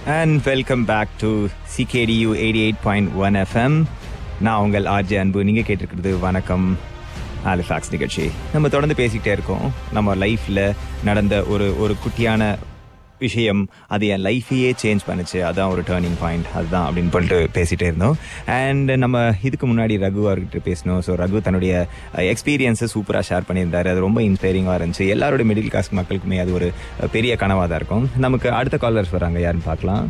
And welcome back to C K D U eighty eight point one FM நான் உங்கள் RJ அன்பு நீங்கள் கேட்டிருக்கிறது வணக்கம் ஆலிஃபாக்ஸ் நிகழ்ச்சி நம்ம தொடர்ந்து பேசிக்கிட்டே இருக்கோம் நம்ம லைஃப்பில் நடந்த ஒரு ஒரு குட்டியான விஷயம் அது என் லைஃபையே சேஞ்ச் பண்ணுச்சு அதான் ஒரு டேர்னிங் பாயிண்ட் அதுதான் அப்படின்னு சொல்லிட்டு பேசிகிட்டே இருந்தோம் அண்ட் நம்ம இதுக்கு முன்னாடி ரகு அவர்கிட்ட பேசணும் ஸோ ரகு தன்னுடைய எக்ஸ்பீரியன்ஸை சூப்பராக ஷேர் பண்ணியிருந்தாரு அது ரொம்ப இன்ஸ்பைரிங்காக இருந்துச்சு எல்லாரோட மிடில் கிளாஸ் மக்களுக்குமே அது ஒரு அஹ், பெரிய கனவாக தான் இருக்கும் நமக்கு அடுத்த காலர்ஸ் வராங்க யாருன்னு பார்க்கலாம்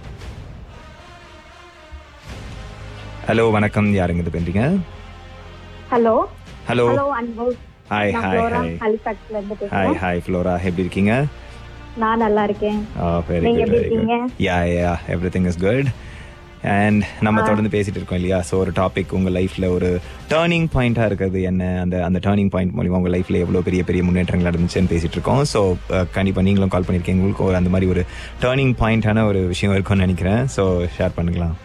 ஹலோ வணக்கம் யாருங்க இது பண்ணுறீங்க hello hello hello Anbu hi நான் ஹாய் ஃப்ளோரா ஹாய் ஹாலிஃபேக்ஸ்ல இருந்து ஹாய் பேசுறேன் ஹாய் ஃப்ளோரா எப்படி இருக்கீங்க நான் நல்லா இருக்கேன் வெரி நீங்க குட் எப்படி வெரி குட் இருக்கீங்க? Yeah yeah everything is good and நம்ம தொடர்ந்து பேசிட்டு இருக்கோம் இல்லையா ஸோ ஒரு டாபிக் உங்க லைஃப்ல ஒரு டேர்னிங் பாயிண்டா இருக்கிறது என்ன அந்த அந்த டேர்னிங் பாயிண்ட் மூலியமா உங்க லைஃப்ல எவ்வளவு பெரிய பெரிய முன்னேற்றங்கள் நடந்துச்சுன்னு பேசிட்டு இருக்கோம் ஸோ கண்டிப்பா நீங்களும் கால் பண்ணிருக்கீங்க உங்களுக்கு ஒரு அந்த மாதிரி ஒரு டேர்னிங் பாயிண்டான ஒரு விஷயம் இருக்கும்னு நினைக்கிறேன் ஸோ ஷேர் பண்ணுங்களா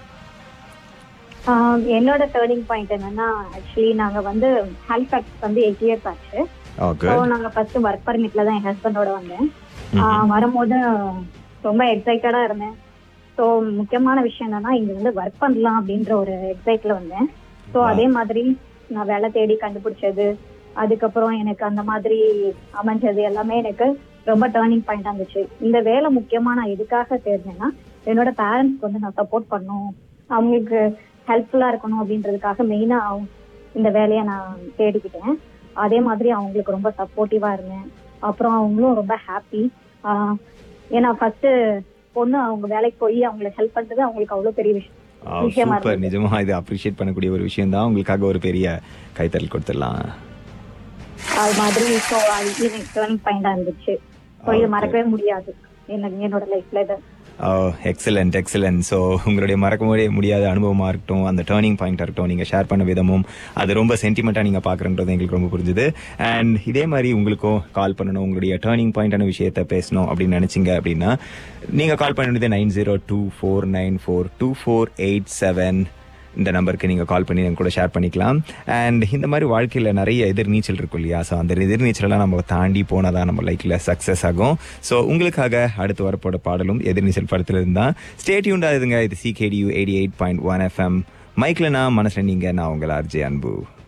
ஆஹ் என்னோட டேர்னிங் பாயிண்ட் என்னன்னா ஆக்சுவலி நாங்க வந்து ஹாலிஃபேக்ஸ் வந்து எயிட் இயர்ஸ் ஆச்சு ஓகே ஸோ நாங்க ஃபர்ஸ்ட் ஒர்க் பர்மிட்ல தான் என் ஹஸ்பண்டோட வந்தேன் ஆஹ் வரும்போது ரொம்ப எக்ஸைட்டடா இருந்தேன் ஸோ முக்கியமான விஷயம் என்னன்னா இங்க வந்து ஒர்க் பண்ணலாம் அப்படின்ற ஒரு எக்ஸைட்ல வந்தேன் ஸோ அதே மாதிரி நான் வேலை தேடி கண்டுபிடிச்சது அதுக்கப்புறம் எனக்கு அந்த மாதிரி அமைஞ்சது எல்லாமே எனக்கு ரொம்ப டேர்னிங் பாயிண்டா இருந்துச்சு இந்த வேலை முக்கியமா நான் எதுக்காக தேர்ந்தேன்னா என்னோட பேரண்ட்ஸ்க்கு வந்து நான் சப்போர்ட் பண்ணும் அவங்களுக்கு ஹெல்ப்ஃபுல்லா இருக்கணும் அப்படின்றதுக்காக மெயினா இந்த வேலையை நான் தேடிக்கிட்டேன் அதே மாதிரி அவங்களுக்கு ரொம்ப சப்போர்ட்டிவா இருந்தேன் அப்புறம் அவங்களும் ரொம்ப ஹாப்பி ஏன்னா ஃபர்ஸ்ட் பொண்ணு அவங்க வேலைக்கு போய் அவங்களுக்கு ஹெல்ப் பண்றது அவங்களுக்கு அவ்வளவு பெரிய விஷயம் நிச்சயமா சூப்பர் இருந்தது. நிஜமா இது அப்ரிஷியேட் பண்ணக்கூடிய ஒரு விஷயம் தான் உங்களுக்காக ஒரு பெரிய கைத்தறல் கொடுத்துடலாம் அது மாதிரி ஸோ அது எனக்கு டேர்னிங் பாயிண்டா இருந்துச்சு ஸோ இது Okay. மறக்கவே முடியாது எனக்கு என்னோட லைஃப்ல இது எக்ஸலண்ட் எக்ஸலண்ட் ஸோ உங்களுடைய மறக்க முடியாத அனுபவமாக இருக்கட்டும் அந்த டேர்னிங் பாயிண்டாக இருக்கட்டும் நீங்கள் ஷேர் பண்ண விதமும் அது ரொம்ப சென்டிமெண்ட்டாக நீங்கள் பார்க்குறன்றது எங்களுக்கு ரொம்ப புரிஞ்சுது அண்ட் இதே மாதிரி உங்களுக்கும் கால் பண்ணணும் உங்களுடைய டேர்னிங் பாயிண்டான விஷயத்த பேசணும் அப்படின்னு நினச்சிங்க அப்படின்னா நீங்கள் கால் பண்ண வேண்டியது nine zero two four nine four two four eight seven இந்த நம்பருக்கு நீங்கள் கால் பண்ணி என் கூட ஷேர் பண்ணிக்கலாம் அண்ட் இந்த மாதிரி வாழ்க்கையில் நிறைய எதிர்நீச்சல் இருக்கும் இல்லையா ஸோ அந்த எதிர்நீச்சலெல்லாம் நம்ம தாண்டி போனால் தான் நம்ம லைஃப்பில் சக்ஸஸ் ஆகும் ஸோ உங்களுக்காக அடுத்து வரப்போட பாடலும் எதிர்நீச்சல் படத்தில் இருந்தால் ஸ்டேட்யூண்டாக இதுங்க இது C K D U eighty eight point one FM மைக்கில் நான் மனசில் நீங்கள் நான் உங்கள் ஆர்ஜே அன்பு